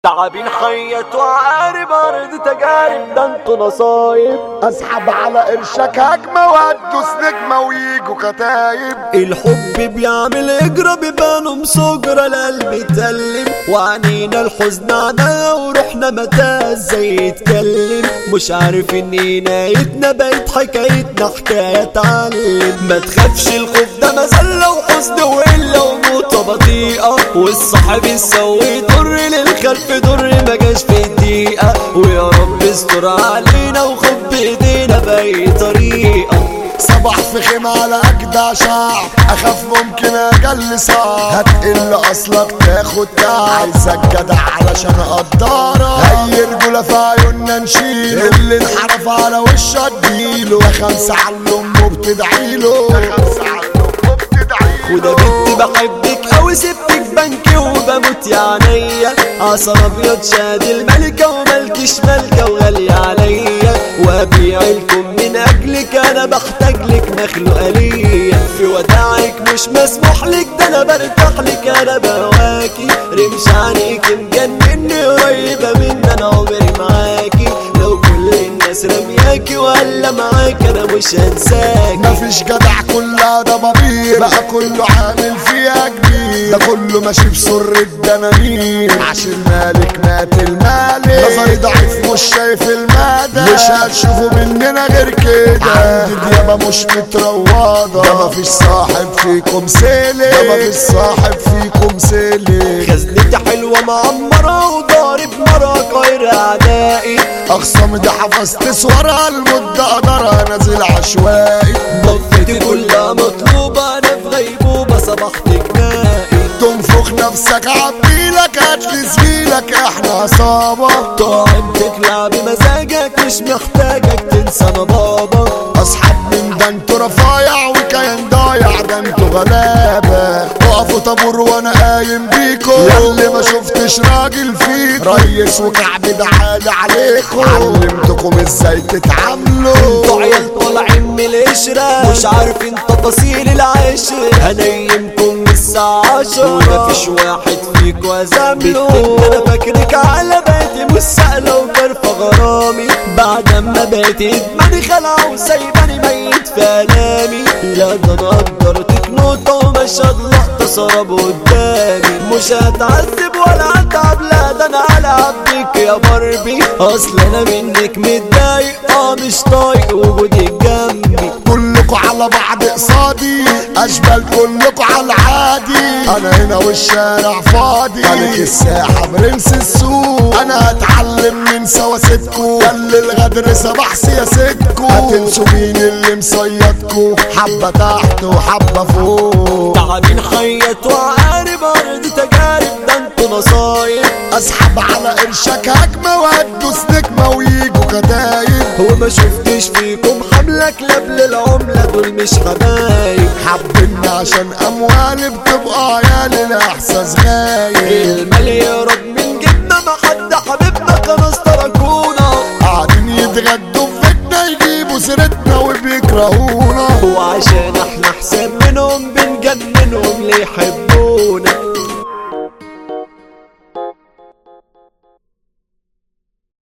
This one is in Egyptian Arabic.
تعبين خيط وعارب ارض تجارب ده انتوا نصايب اسحب على قرشك هجمة وادوس نجمة ويجوا كتايب الحب بيعمل اجرى بيبانوا مسجرة القلب يتألم وعنينا الحزن عنا وروحنا متى ازاي يتكلم مش عارف ان نهايتنا بقت حكايتنا حكاية تعلم ما تخافش الخوف ده مذلة وحزن وإلا وموتة بطيئة والصاحب يسوي يضر للخلف ضر ما جاش في دقيقة ويا رب استر علينا وخد بايدينا بأي طريقة صباح في خيمة على اجدع شعب اخاف ممكن اجل صعب هتقل اصلك تاخد تعب عايزك جدع علشان اقدرك اي رجولة في عيوننا نشيل اللي انحرف على وشه اديله يا خمسة على امه بتدعيله يا خمسة على امه بتدعيله وده بنت بحبك اوي سبتك بنكي وبموت يا عينيا عصا ابيض شاد الملكة وملكش ملكة وغالية عليا وابيع لكم من اجلك انا بحتاج لك مخلوقة ليا في وداعك مش مسموح لك ده انا برتاح لك انا بهواكي رمش عينيك مجنني قريبة مني انا عمري معاكي لو كل الناس رمياكي ولا معاك انا مش هنساكي مفيش جدع كلها ده ضمير بقى كله عامل فيها كبير ده كله ماشي بسر الدنانير عشان مالك مات المالك نظري ضعيف مش شايف المدى مش هتشوفوا مننا غير كده عندي ديابة مش متروضة ده مفيش صاحب فيكم سالك ده مفيش صاحب فيكم سالك خزنتي حلوة معمرة وضارب مرة غير أعدائي اخصم دي حفظت صورها المدة قدرها نازل عشوائي ضفتي كلها مطلوبة أنا في غيبوبة صبحت جنائي تنفخ نفسك عبيلك هاتلي زميلك احنا عصابة طاعم تطلع بمزاجك مش محتاجك تنسى أنا بابا اصحاب من ده انتوا رفايع وكيان ضايع ده انتوا غلابة وقفوا طابور وانا قايم بيكو ياللي ما شفتش راجل فيكو ريس وكعب ده عالي عليكو علمتكم ازاي تتعاملوا انتوا عيال طالعين من القشرة مش عارفين تفاصيل العشرة هنيمكم من الساعة عشرة ومفيش واحد فيكوا أزامله أنا فاكرك على بيتي مستقلة وكرفة غرامي بعد ما بقيت إدماني خلع وسايباني ميت في آلامي لا ده أنا قدرتك نقطة ومشهد لقطة سراب قدامي مش هتعذب ولا هتعب لا ده أنا هلعب بيك يا باربي أصل أنا منك متضايق اه مش طايق وجودك جنبي كلكوا على بعض قصادي اشبال كلكوا على العادي انا هنا والشارع فاضي ملك الساحة برنس السوق انا هتعلم من سواستكو خلي الغدر سبح سياستكو هتنسوا مين اللي مصيدكو حبة تحت وحبة فوق تعبين خيط وعارب ارض تجارب ده انتوا نصايب اسحب على قرشك هجمة وهدوس نجمة ويجوا كتايب وما شفتش فيكم حملة كلاب للعملة دول مش حبايب حبنا عشان اموالي بتبقى عيالي الاحساس غايب المال يهرب من جبنا ما حد حبيبنا خلاص تركونا قاعدين يتغدوا في بيتنا يجيبوا سيرتنا وبيكرهونا وعشان احنا احسن منهم بنجننهم ليه يحبونا